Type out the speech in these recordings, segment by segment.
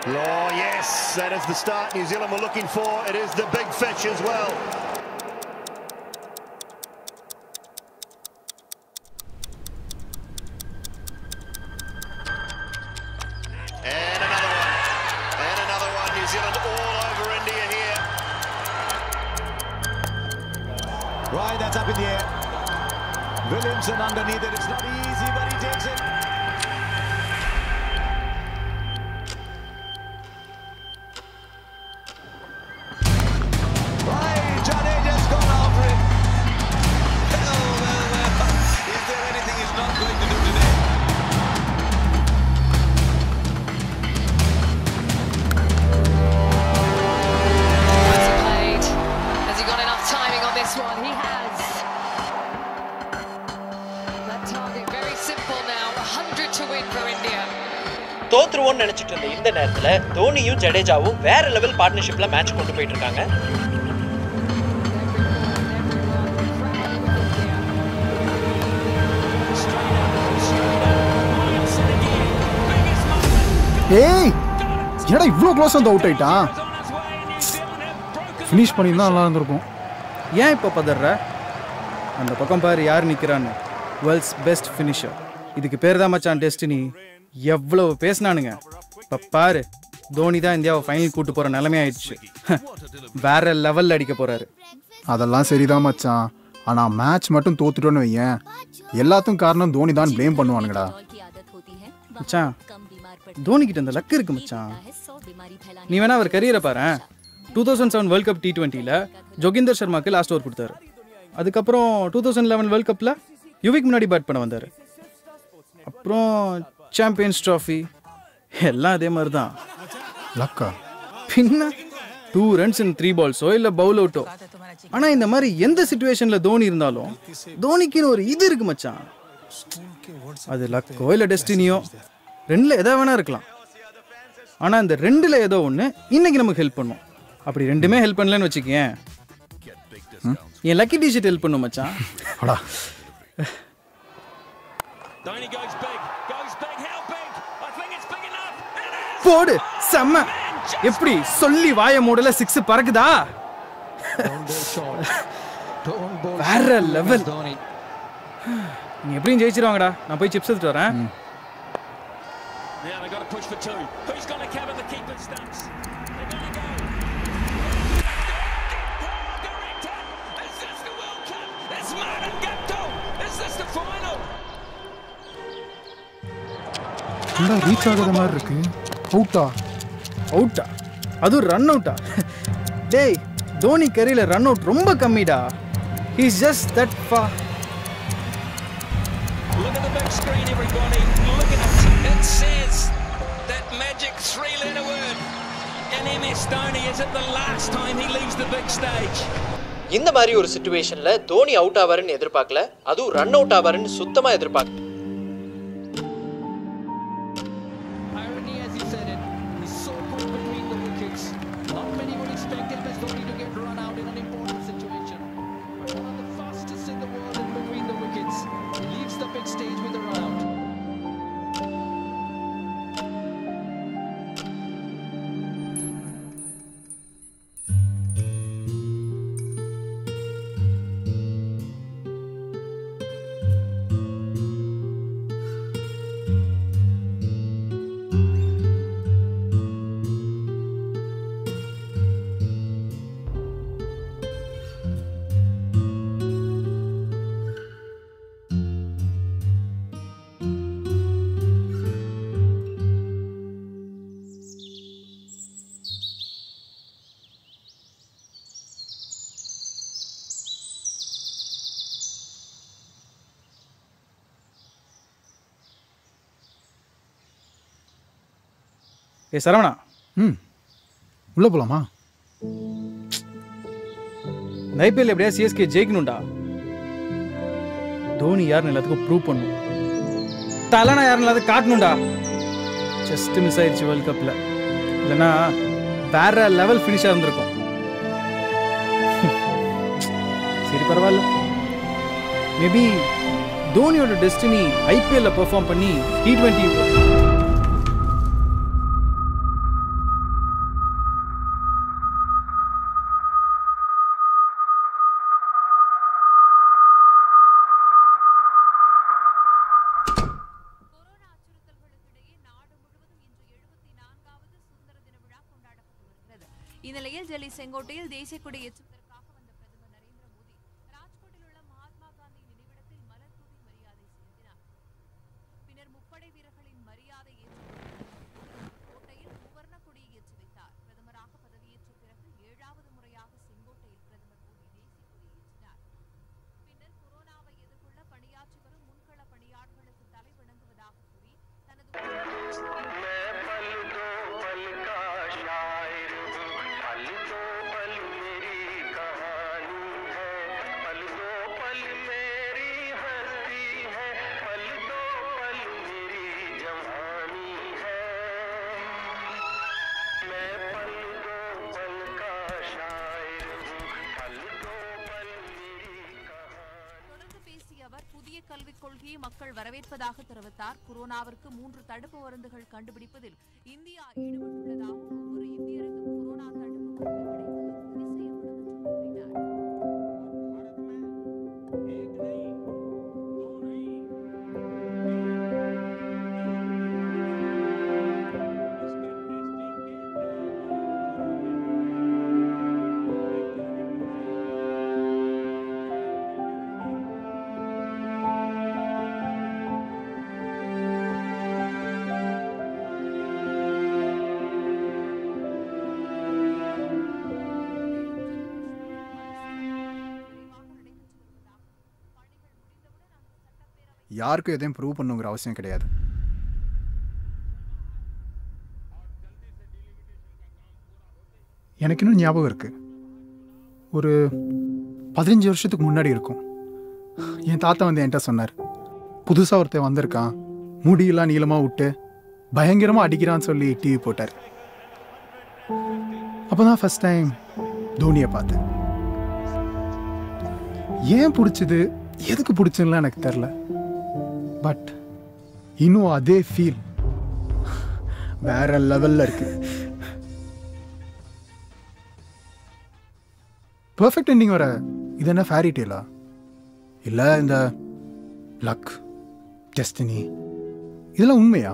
Oh, yes, that is the start New Zealand were looking for. It is the big fish as well. And another one. And another one. New Zealand all over India here. Right, that's up in the air. Williamson underneath it. It's not easy, but he takes it. Right, Jadeja's gone after it. Well, well, well. Is there anything he's not going to do today? Has he played? Has he got enough timing on this one? He has. That target very simple now. 100 to win for India. தோத்துருவோம்னு நினைச்சிட்டு இருந்த இந்த நேரத்துல தோனியும் ஜடேஜாவும் வேற level பார்ட்னர்ஷிப்ல match கொண்டு போயிட்டு இருக்காங்க ஏய் என்னடா இவ்வளோ க்ளோஸ் வந்து அவுட் ஆயிட்டான் ஃபினிஷ் பண்ணியிருந்தா நல்லா இருந்திருக்கும் ஏன் இப்போ பதற அந்த பக்கம் பாரு யார் நிற்கிறான்னு வேர்ல்ட்ஸ் பெஸ்ட் ஃபினிஷர் இதுக்கு பேர் தான் மச்சான் டெஸ்டினி எவ்வளவு பேசினானுங்க இப்போ பாரு தோனி தான் இந்தியாவை ஃபைனல் கூட்டு போகிற நிலைமை ஆயிடுச்சு வேற லெவலில் அடிக்க போறாரு அதெல்லாம் சரிதான் மச்சான் ஆனால் மேட்ச் மட்டும் தோத்துட்டோன்னு வையேன் எல்லாத்துக்கும் காரணம் தோனி தான் ப்ளேம் பண்ணுவானுங்கடா மச்சான் தோனி கிட்ட இந்த லக் இருக்கு மச்சான் நீ வேணா அவர் கரியரை பாரு two thousand seven world cup T டுவெண்ட்டியில் ஜோகிந்தர் சர்மாக்கு லாஸ்ட் ஓவர் கொடுத்தாரு அதுக்கப்புறம் டூ தௌசண்ட் லெவன் வேர்ல்ட் கப்பில் யுவிக் முன்னாடி பேட் பண்ண வந்தார் அப்புறம் சாம்பியன்ஸ் ட்ராஃபி எல்லாம் அதே மாதிரி தான் லக்கா பின்ன டூ ரன்ஸ் இன் த்ரீ பால்ஸோ இல்லை பவுல் அவுட்டோ ஆனால் இந்த மாதிரி எந்த சுச்சுவேஷனில் தோனி இருந்தாலும் தோனிக்குன்னு ஒரு இது இருக்கு மச்சான் அது லக்கோ இல்லை டெஸ்டினியோ ரெண்டில் எதா வேணா இருக்கலாம் ஆனால் இந்த ரெண்டில் ஏதோ ஒன்று இன்னைக்கு நமக்கு ஹெல்ப் பண்ணும் அப்படி ரெண்டுமே ஹெல்ப் பண்ணலன்னு வச்சுக்கேன் என் லக்கி டிஷிட் ஹெல்ப் பண்ணும் மச்சான் அடா Dhoni goes big, goes big. How big? I think it's big enough. It is. போடு செம்ம எப்படி சொல்லி வாய மூடல சிக்ஸ் பறக்குதா வேற லெவல் நீ எப்படியும் ஜெயிச்சிருவாங்கடா நான் போய் சிப்ஸ் எடுத்துட்டு வரேன் Now they've got to push for two. Who's going to cover the keeper's stumps? They're going to go. Director, is this the World Cup? It's Martin Guptill. Is this the final? என்னடா reach ஆகாத மாதிரி இருக்கு அவுட்டா அவுட்டா அதுவும் run அவுட்டா டேய் தோனி கரையில ரன் அவுட் ரொம்ப கம்மிடா ஹீஸ் ஜஸ்ட் தட் ஃபா Look at the big screen, everybody. Look at it. It says that magic three-letter word. And MS Dhoni, is it the last time he leaves the big stage? இந்த மாதிரி ஒரு சுச்சுவேஷன்ல Dhoni out ஆவாருன்னு எதிர்பார்க்கல அதுவும் run out ஆவாருன்னு சுத்தமா எதிர்பார்க்கல Irony as he said it, he's so put between the wickets. Not many would expect MS Dhoni to get run out in an important situation. But one of the fastest in the world in between the wickets. He leaves the big stage with a run out. ஏ சரவணா ம் உள்ளே போகலாமா இந்த IPL எப்படியா CSK ஜெயிக்கணும்டா Dhoni யாருன்னு எல்லாத்துக்கும் prove பண்ணும் தலைனா யாருன்னு எல்லாத்தையும் காட்டணும்டா ஜஸ்ட் மிஸ் ஆயிடுச்சு வேர்ல்ட் கப்பில் இல்லைன்னா வேற லெவல் ஃபினிஷாக இருந்திருக்கும் சரி பரவாயில்ல மேபி தோனியோட டெஸ்டினி ஐபிஎல்ல பெர்ஃபார்ம் பண்ணி டி ட்வெண்ட்டி டெல்லி செங்கோட்டையில் தேசிய கொடி ஏற்றுவதற்காக வந்த பிரதமர் நரேந்திர மோடி ராஜ்கோட்டில் உள்ள மகாத்மா காந்தி நினைவிடத்தில் மலர் தூவி மரியாதை செலுத்தினார் பின்னர் முப்படை வீரர்களின் மரியாதை ஏற்றுக்கொண்டு கோட்டையில் மூவர்ண கொடியை ஏற்றி வைத்தார் பிரதமராக பதவியேற்ற பிறகு ஏழாவது முறையாக செங்கோட்டையில் பிரதமர் மோடி தேசிய கொடியை ஏற்றினார் பின்னர் கொரோனாவை எதிர்கொள்ள பணியாற்றி வரும் முன்கள பணியாளர்களுக்கு தலை வணங்குவதாக கூறி தனது தொடர்ந்து பேசிய அவர் புதிய கல்விக் கொள்கையை மக்கள் வரவேற்பதாக தெரிவித்தார் கொரோனாவிற்கு மூன்று தடுப்பு மருந்துகள் கண்டுபிடிப்பதில் இந்தியா ஈடுபட்டுள்ளதாகவும் ஒவ்வொரு இந்தியருக்கும் கொரோனா தடுப்பு மருந்து கிடைப்பது உறுதி செய்யப்படும் என்றும் கூறினார் யாருக்கும் எதையும் ப்ரூவ் பண்ணுங்கிற அவசியம் கிடையாது எனக்கு இன்னும் ஞாபகம் இருக்கு ஒரு பதினஞ்சு வருஷத்துக்கு முன்னாடி இருக்கும் என் தாத்தா வந்து என்கிட்ட சொன்னார் புதுசாக ஒருத்தன் வந்திருக்கான் முடியெல்லாம் நீளமாக விட்டு பயங்கரமாக அடிக்கிறான்னு சொல்லி டிவி போட்டார் அப்போ தான் ஃபஸ்ட் டைம் தோனியை பார்த்தேன் ஏன் பிடிச்சது எதுக்கு பிடிச்சதுலாம் எனக்கு தெரில பட் இன்னும் அதே ஃபீல் வேற லெவல்ல இருக்கு பர்ஃபெக்ட் எண்டிங் வர இது என்ன ஃபேரி டேலா இல்லை இந்த லக் டெஸ்டினி இதெல்லாம் உண்மையா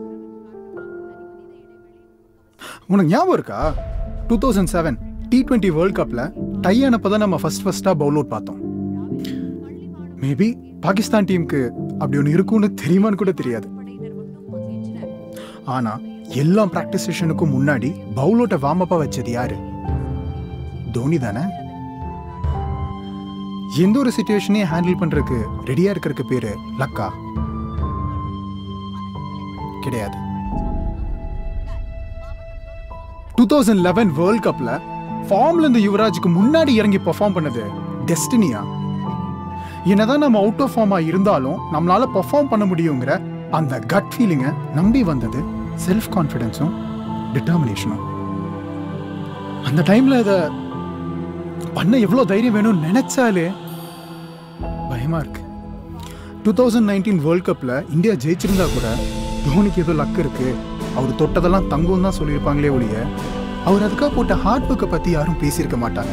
உனக்கு ஞாபகம் இருக்கா two thousand seven T twenty world கப்பில் டை ஆனப்போ தான் நம்ம ஃபர்ஸ்ட் ஃபர்ஸ்ட்டாக பவுல் அவுட் பார்த்தோம் மேபி பாகிஸ்தான் டீமுக்கு அப்படி ஒன்று இருக்கும்னு தெரியுமான்னு கூட தெரியாது படையினர் மட்டும் பங்கேற்றனர் ஆனா எல்லா ப்ராக்டிஸ் செஷனுக்கும் முன்னாடி பவுல் அவுட்டை வார்ம் அப்பா வச்சது யாரு தோனி தானே எந்த ஒரு சுச்சுவேஷனையும் ஹேண்டில் பண்றதுக்கு ரெடியா இருக்கிறதுக்கு பேரு லக்கா கிடையாது டூ தௌசண்ட் லெவன் வேர்ல்ட் கப்ல ஃபார்ம்ல இருந்து யுவராஜுக்கு முன்னாடி இறங்கி பெர்ஃபார்ம் பண்ணது டெஸ்டினியா என்னதான் நம்ம அவுட் ஆஃப் ஃபார்மா இருந்தாலும் நம்மளால பெர்ஃபார்ம் பண்ண முடியுங்கிற அந்த கட் ஃபீலிங்கை நம்பி வந்தது செல்ஃப் கான்ஃபிடென்ஸும் டிட்டர்மினேஷனும் அந்த டைம்ல இதை பண்ண எவ்வளோ தைரியம் வேணும்னு நினைச்சாலே பயமா இருக்கு டூ தௌசண்ட் நைன்டீன் வேர்ல்ட் கப்பில் இந்தியா ஜெயிச்சிருந்தா கூட தோனிக்கு ஏதோ லக் இருக்கு அவர் தொட்டதெல்லாம் தங்கம் தான் சொல்லியிருப்பாங்களே ஒழிய அவர் அதுக்காக போட்ட ஹார்ட் ஒர்க்கை பற்றி யாரும் பேசியிருக்க மாட்டாங்க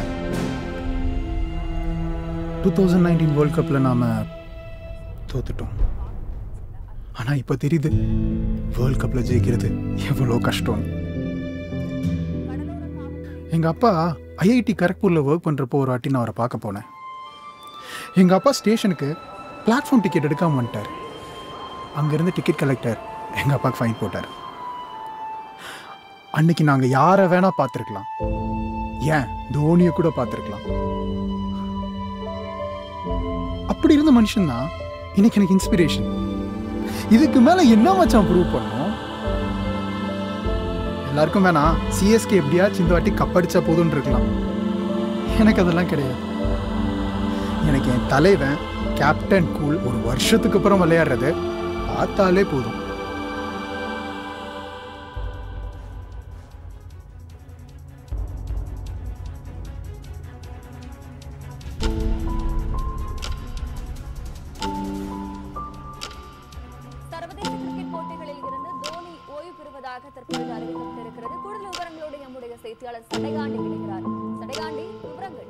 டூ தௌசண்ட் நைன்டீன் வேர்ல்ட் கப்பில் நாம் தோத்துட்டோம் ஆனால் இப்போ தெரியுது வேர்ல்ட் கப்பில் ஜெயிக்கிறது எவ்வளோ கஷ்டம் எங்கள் அப்பா ஐஐடி கரக்பூரில் ஒர்க் பண்ணுறப்போ ஒரு வாட்டி நான் அவரை பார்க்க போனேன் எங்கள் அப்பா ஸ்டேஷனுக்கு பிளாட்ஃபார்ம் டிக்கெட் எடுக்காம வந்துட்டார் அங்கேருந்து டிக்கெட் கலெக்டர் எங்கள் அப்பாவுக்கு ஃபைன் போட்டார் அன்னைக்கு நாங்கள் யாரை வேணா பார்த்துருக்கலாம் ஏன் தோனியை கூட பார்த்துருக்கலாம் அப்படி இருந்த மனுஷன் தான் இன்னைக்கு எனக்கு இன்ஸ்பிரேஷன் இதுக்கு மேல என்ன மச்சான் ப்ரூவ் பண்ணும் எல்லாருக்கும் வேணாம் சிஎஸ்கே எப்படியாச்சும் இந்த வாட்டி கப்படிச்சா போதும்னு இருக்கலாம் எனக்கு அதெல்லாம் கிடையாது எனக்கு என் தலைவன் கேப்டன் கூல் ஒரு வருஷத்துக்கு அப்புறம் விளையாடுறது பார்த்தாலே போதும் சர்வதேச கிரிக்கெட் போட்டிகளில் இருந்து தோனி ஓய்வு பெறுவதாக தற்பொழுது அறிவிக்கப்பட்டிருக்கிறது கூடுதல் விவரங்களோடு நம்முடைய செய்தியாளர் சடைகாண்டி இணைகிறார் சடைகாண்டி விவரங்கள்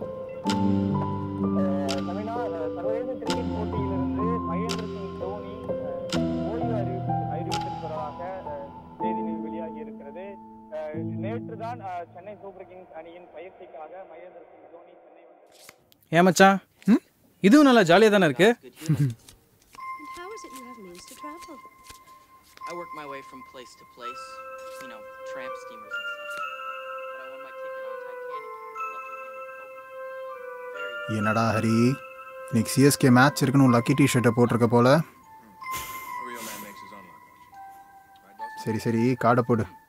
தமிழா சர்வதேச கிரிக்கெட் போட்டியிலிருந்து மகேந்திர சிங் தோனி அஹ், ஓய்வு அறிவிப்பு அறிவித்திருப்பதாக அஹ், செய்திகள் வெளியாகி இருக்கிறது நேற்று தான் சென்னை சூப்பர் கிங்ஸ் அணியின் பயிற்சிக்காக மகேந்திர சிங் தோனி சென்னை வந்தார் ஏன் மச்சான் இதுவும் நல்லா ஜாலியாக தானே இருக்கு How is it you have means to travel? I work my way from place to place, you know, tramp steamers and such. But I won my ticket on Titanic here, lucky hand at poker. Very என்னடா ஹரி இன்னைக்கு CSK match இருக்குன்னு lucky T ஷர்ட்டை போட்டிருக்க போல சரி சரி காடை போடு